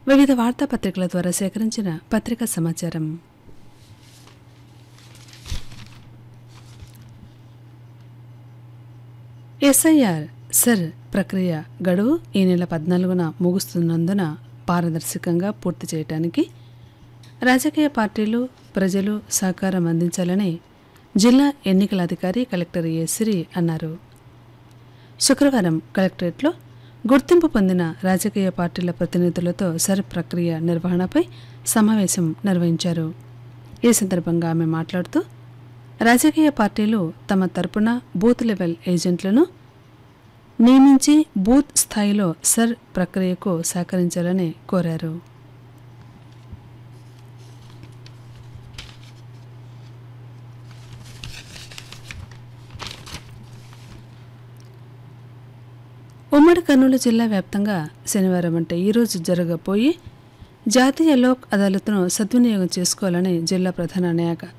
వివిధ వార్తాపత్రికల ద్వారా సేకరించిన పత్రికా సమాచారం ఎస్ఐఆర్ సర్ ప్రక్రియ గడువు ఈ నెల పద్నాలుగున ముగుస్తున్నందున పారదర్శకంగా పూర్తి చేయడానికి రాజకీయ పార్టీలు ప్రజలు సహకారం అందించాలని జిల్లా ఎన్నికల అధికారి కలెక్టర్ ఏ సిరి అన్నారు శుక్రవారం కలెక్టరేట్లో గుర్తింపు పొందిన రాజకీయ పార్టీల ప్రతినిధులతో సర్ ప్రక్రియ నిర్వహణపై సమావేశం నిర్వహించారు ఈ సందర్భంగా ఆమె మాట్లాడుతూ రాజకీయ పార్టీలు తమ తరపున బూత్ లెవెల్ ఏజెంట్లను నియమించి బూత్ స్థాయిలో సర్ ప్రక్రియకు సహకరించాలని కోరారు ఉమ్మడి కర్నూలు జిల్లా వ్యాప్తంగా శనివారం అంటే ఈరోజు జరగబోయే జాతీయ లోక్ అదాలత్ను సద్వినియోగం చేసుకోవాలని జిల్లా ప్రధాన న్యాయ